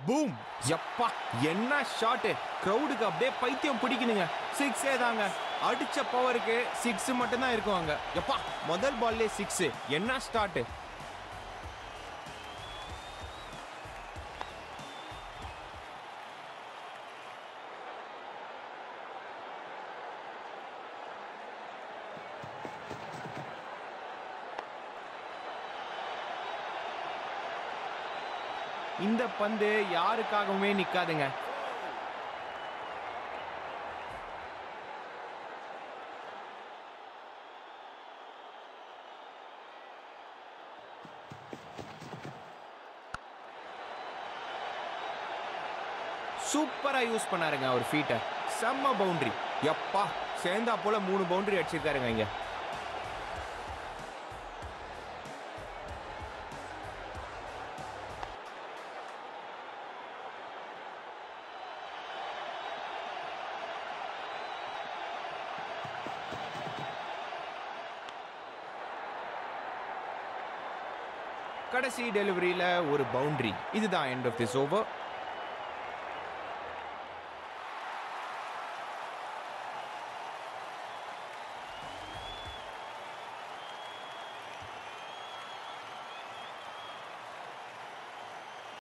boom எப்பா என்ன shot க்ரௌடுக்கு அப்படியே பைத்தியம் பிடிக்கணுங்க சிக்ஸே தாங்க அடிச்ச பவருக்கு சிக்ஸ் மட்டும்தான் இருக்குவாங்க எப்பா முதல் பால்லே சிக்ஸ் என்ன ஸ்டார்ட் இந்த பந்து யாருக்காகவுமே நிக்காதுங்க சூப்பரா யூஸ் பண்ணாருங்க அவர் ஃபீட்டை செம்ம பவுண்டரி எப்பா சேர்ந்தா போல மூணு பவுண்டரி அடிச்சிருக்காருங்க இங்க கடைசி டெலிவரியில ஒரு பவுண்டரி இதுதான் எண்ட் ஆஃப் திஸ் ஓவர்